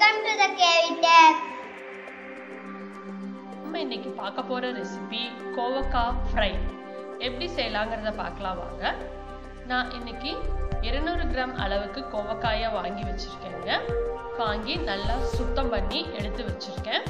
welcome to the கேவிடர் நம்ம இன்னைக்கு பார்க்க போற ரெசிபி கோவக்காய் ஃப்ரை எப்படி செய்யலாங்கிறத பார்க்கலாம் வாங்க நான் இன்னைக்கு 200 கிராம் அளவுக்கு கோவக்காயை வாங்கி வச்சிருக்கேங்க வாங்கி நல்லா சுத்தம் பண்ணி எடுத்து வச்சிருக்கேன்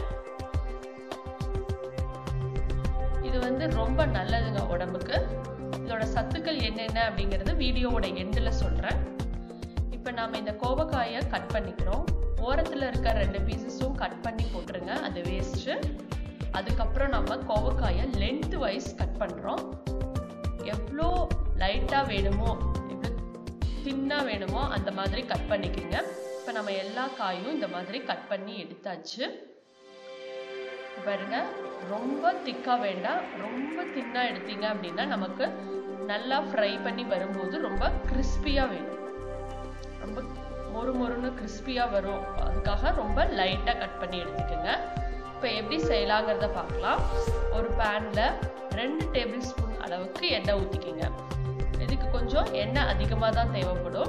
இது வந்து ரொம்ப நல்லதுங்க உடம்புக்கு இதோட சத்துக்கள் என்னென்ன அப்படிங்கிறது வீடியோவோட எண்டில் சொல்கிறேன் இப்போ நாம் இந்த கோவக்காயை கட் பண்ணிக்கிறோம் ஓரத்தில் இருக்க ரெண்டு பீசஸும் கட் பண்ணி போட்டுருங்க அது வேஸ்ட்டு அதுக்கப்புறம் நம்ம கோவக்காயை லென்த் வைஸ் கட் பண்ணுறோம் எவ்வளோ லைட்டாக வேணுமோ எவ்வளோ தின்னாக வேணுமோ அந்த மாதிரி கட் பண்ணிக்கோங்க இப்போ நம்ம எல்லா காயும் இந்த மாதிரி கட் பண்ணி எடுத்தாச்சு பாருங்க ரொம்ப திக்காக வேண்டாம் ரொம்ப தின்னாக எடுத்தீங்க அப்படின்னா நமக்கு நல்லா ஃப்ரை பண்ணி வரும்போது ரொம்ப கிறிஸ்பியாக வேணும் ரொம்ப மொறு மொறுன்னு கிறிஸ்பியாக வரும் அதுக்காக ரொம்ப லைட்டாக கட் பண்ணி எடுத்துக்கோங்க இப்போ எப்படி செய்யலாங்கிறத பார்க்கலாம் ஒரு பேனில் ரெண்டு டேபிள் ஸ்பூன் அளவுக்கு எண்ணெய் ஊற்றிக்கிங்க இதுக்கு கொஞ்சம் எண்ணெய் அதிகமாக தான் தேவைப்படும்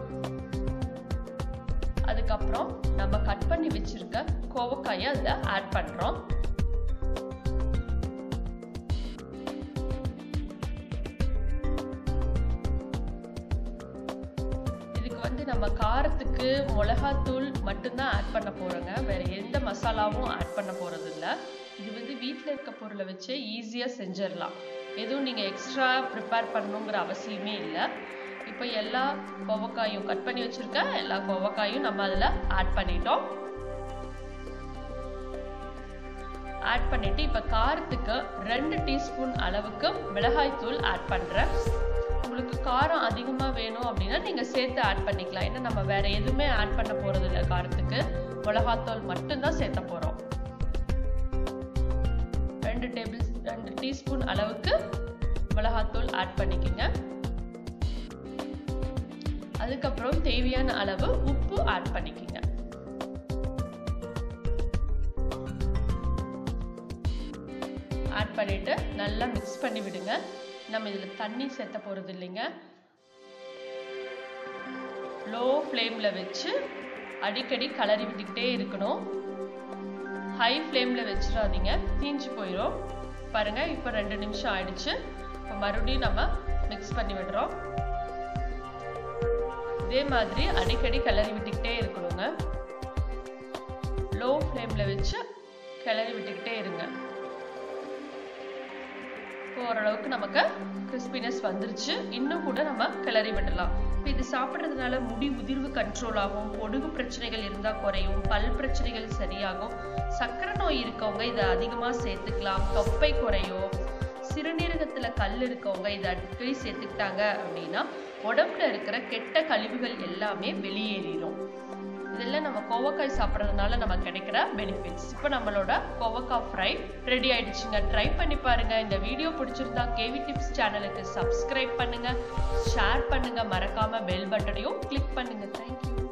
அதுக்கப்புறம் நம்ம கட் பண்ணி வச்சிருக்க கோவக்காயை அதில் ஆட் பண்ணுறோம் இதுக்கு வந்து நம்ம காரத்துக்கு மிளகாத்தூள் மட்டும்தான் ஆட் பண்ண போகிறோங்க வேற எந்த மசாலாவும் ஆட் பண்ண போகிறது இல்லை இது வந்து வீட்டில் இருக்க பொருளை வச்சு ஈஸியாக செஞ்சிடலாம் எதுவும் நீங்கள் எக்ஸ்ட்ரா ப்ரிப்பேர் பண்ணணுங்கிற அவசியமே இல்லை இப்போ எல்லா கோவக்காயும் கட் பண்ணி வச்சுருக்க எல்லா கோவக்காயும் நம்ம அதில் ஆட் பண்ணிட்டோம் ஆட் பண்ணிட்டு இப்போ காரத்துக்கு ரெண்டு டீஸ்பூன் அளவுக்கு மிளகாய்த்தூள் ஆட் பண்ணுறேன் உங்களுக்கு காரம் அதிகமாக வேணும் அப்படின்னா நீங்கள் சேர்த்து ஆட் பண்ணிக்கலாம் ஏன்னா நம்ம வேற எதுவுமே ஆட் பண்ண போகிறது இல்லை காரத்துக்கு மிளகாத்தூள் மட்டும்தான் சேர்த்த போகிறோம் ரெண்டு டேபிள் ரெண்டு டீஸ்பூன் அளவுக்கு மிளகாத்தூள் ஆட் பண்ணிக்கோங்க அதுக்கப்புறம் தேவையான அளவு உப்பு ஆட் பண்ணிக்கோங்க ஆட் பண்ணிட்டு நல்லா மிக்ஸ் பண்ணி விடுங்க நம்ம இதில் தண்ணி சேர்த்த போகிறது இல்லைங்க லோ ஃப்ளேமில் வச்சு அடிக்கடி கலரி விட்டுக்கிட்டே இருக்கணும் ஹை ஃப்ளேமில் வச்சிடாதீங்க தீஞ்சு போயிடும் பாருங்க இப்போ ரெண்டு நிமிஷம் ஆயிடுச்சு இப்போ மறுபடியும் நம்ம மிக்ஸ் பண்ணி விடுறோம் இதே மாதிரி அடிக்கடி கிளறி விட்டுக்கிட்டே இருக்கணுங்க லோ ஃப்ளேமில் வச்சு கிளறி விட்டுக்கிட்டே இருங்க இப்போ ஓரளவுக்கு நமக்கு கிறிஸ்பினஸ் வந்துருச்சு இன்னும் கூட நம்ம கிளறி விடலாம் இப்போ இது சாப்பிட்றதுனால முடி உதிர்வு கண்ட்ரோல் ஆகும் பொடுகு பிரச்சனைகள் இருந்தால் குறையும் பல் பிரச்சனைகள் சரியாகும் சக்கரை நோய் இருக்கவங்க இதை அதிகமாக சேர்த்துக்கலாம் தொப்பை குறையும் சிறுநீரகத்தில் கல் இருக்கவங்க இதை அடிக்கடி சேர்த்துக்கிட்டாங்க அப்படின்னா உடம்புல இருக்கிற கெட்ட கழிவுகள் எல்லாமே வெளியேறிடும் இதெல்லாம் நம்ம கோவக்காய் சாப்பிட்றதுனால நமக்கு கிடைக்கிற பெனிஃபிட்ஸ் இப்போ நம்மளோட கோவக்காய் ஃப்ரை ரெடி ஆயிடுச்சுங்க ட்ரை பண்ணி பாருங்க இந்த வீடியோ பிடிச்சிருந்தா கேவி டிப்ஸ் சேனலுக்கு சப்ஸ்கிரைப் பண்ணுங்க ஷேர் பண்ணுங்க மறக்காம பெல் பட்டனையும் கிளிக் பண்ணுங்க தேங்க்யூ